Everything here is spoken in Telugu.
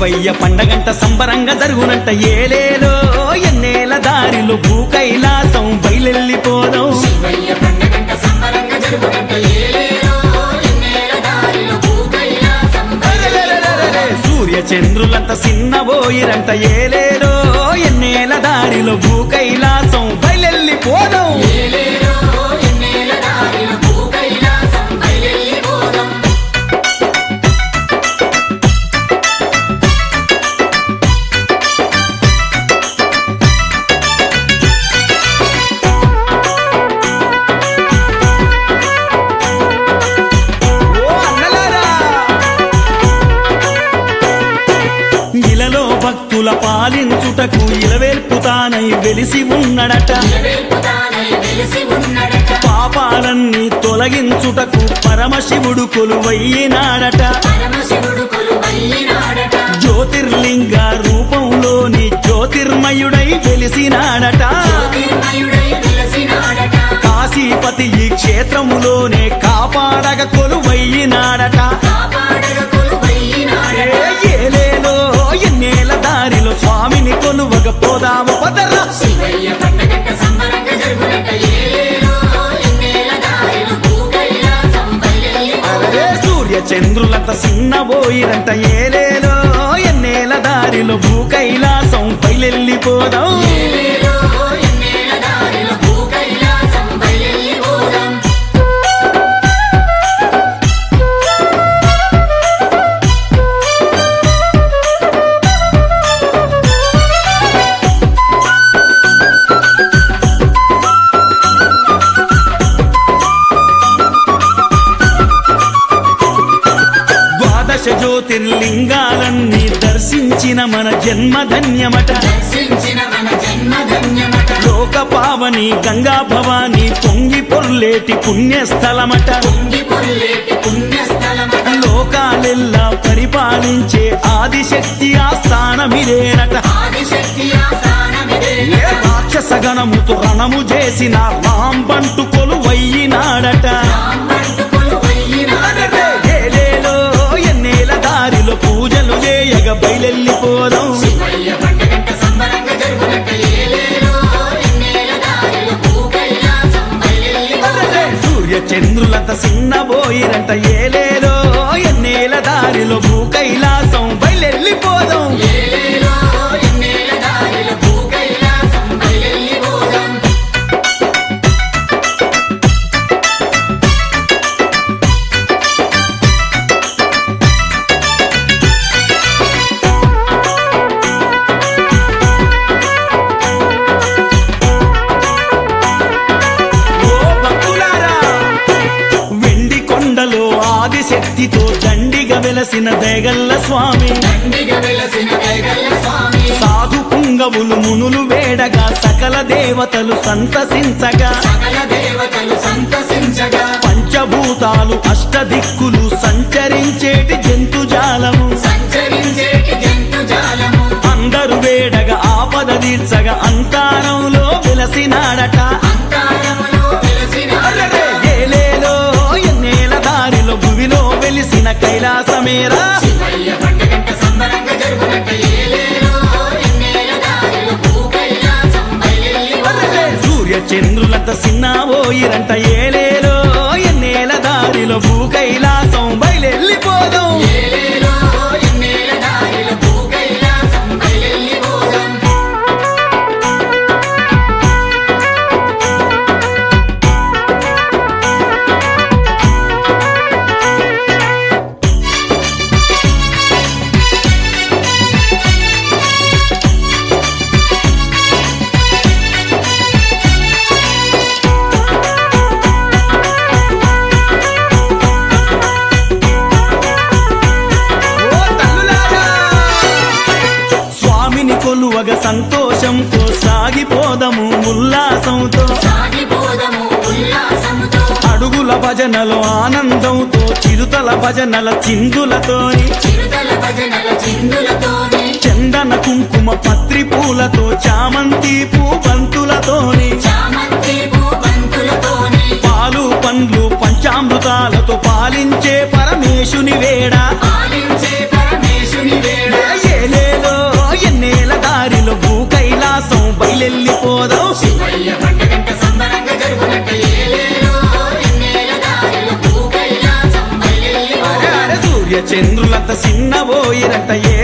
శివయ్య పండగంట సంబరంగా జరుగునంట ఏలేలో ఎన్నేల దారిలో భూ కైలాసం బయలెళ్ళిపోదాం శివయ్య పండగంట సంబరంగా జరుగునంట ఏలేలో ఎన్నేల దారిలో భూకైలాసం అరెరెరెరెరెరె, సూర్య చంద్రులంత సిన్నబోయిరంట ఏలేలో ఎన్నేల దారిలో భూ కైలాసం బయలెళ్ళిపోదాం ఏలేలో ఎన్నేల దారిలో భూకైలాసం బయలెళ్ళిపోదాం ఓ అన్నలారా ఇలలో భక్తుల పాలించుటకు ఇలవేల్పుతానై వెలిసి ఉన్నడట నిలవేల్పుతానై వెలిసి ఉన్నడట పాపాలన్నీ తొలగించుటకు పరమశివుడు కొలువయ్యినాడట పరమశివుడు కొలువయ్యినాడట జ్యోతిర్లింగ రూపంలోని జ్యోతిర్మయుడై వెలిసినాడట జ్యోతిర్మయుడై వెలసినాడట కాశీపతి ఈ క్షేత్రములోనే కాపాడగ కొలువయ్యినాడట కాపాడగ కొలువయ్యినాడట ఏ ఏలేలో ఎన్నేల దారిలో స్వామిని కొలువగ పోదాము పదరా శివయ్య పండగంట సంబరంగా జరుగునంట ఏలేలో ఎన్నేల దారిలో భూకైలాసం బయలెళ్ళిపోదాం అరే సూర్య చంద్రులంత సిన్నబోయిరంట ఏలేలో ఎన్నేల దారిలో భూ కైలాసం బయలెళ్ళిపోదాం ఏలేలో ఎన్నేల దారిలో భూకైలాసం బయలెళ్ళిపోదాం ద్వాదశ జ్యోతిర్లింగాలన్నీ దర్శించిన మన జన్మ ధన్యమట దర్శించిన మన జన్మ ధన్యమట లోక పావని గంగా భవాని పొంగి పొర్లేటి పుణ్యస్థలమట పొంగి పొల్లేటి పుణ్యస్థలమట లోకాలెల్లా పరిపాలించే ఆదిశక్తి ఆస్థానమిదేనట ఆదిశక్తి ఆస్థానమిదే ఏ రాక్షస గణముతో రణము చేసిన రాంబంటు కొలువయ్యినాడట రాంబంటు కొలువయ్యినాడట ఏలేలో ఎన్నేల దారిలో పూజలు చేయగ బయలెళ్ళిపోదాం శివయ్య పండగంట సంబరంగా జరుగునంట ఏలేలో ఎన్నేల దారిలో భూకైలాసం బయలెళ్ళిపోదాం సూర్య చంద్రులంత సిన్నబోయిరంట ఏలేలో ఎన్నేల దారిలో భూ కైలాసం బయలెళ్ళిపోదాం ఏలేలో ఎన్నేల దారిలో భూకైలాసం బయలెళ్ళిపోదాం ఓ భక్తులారా వెండి కొండలో ఆదిశక్తితో దండిగా వెలసిన దేగల్ల స్వామి దండిగా వెలసిన దైగల్ల స్వామి సాధు పుంగవులు మునులు వేడగా సకల దేవతలు సంతసించగా సకల దేవతలు సంతసించగా పంచభూతాలు అష్టదిక్కులు సంచరించేటి జంతుజాలము సంచరించేటి జంతు జాలము అందరు వేడగా ఆపద తీర్చగా అంతారంలో వెలసినాడట అంతారములో వెలసినాడట ఏలేలో ఎన్నేల దారిలో భువిలో వెలిసిన కైలాసమేరా శివయ్య పండగంట సంబరంగా జరుగునంట ఏలేలో ఎన్నేల దారిలో భూకైలాసం బయలెళ్ళిపోదాం సూర్య చంద్రులంత సిన్నాబోయిరంట ఏలేలో ఎన్నేల దారిలో భూ కైలాసం బయలెళ్ళిపోదాం ఏలేలో ఎన్నేల దారిలో భూకైలాసం బయలెళ్ళిపోదాం ఓ తల్లులారా! స్వామిని కొలువగ సంతోషంతో సాగిపోదము ఉల్లాసంతో సాగిపోదము ఉల్లాసముతో అడుగుల భజనలో ఆనందంతో చిరుతల భజనల చిందులతోని చిరుతల భజనల చిందులతోని చందన కుంకుమ పత్రి పూలతో చామంతి పూ బంతులతోని చామంతి పూబంతులతోని పాలు పండ్లు పాలించే పరమేశుని వేడ పాలించే పరమేశుని వేళ ఏ చంద్రులంత చిన్నబోయిరంట ఏ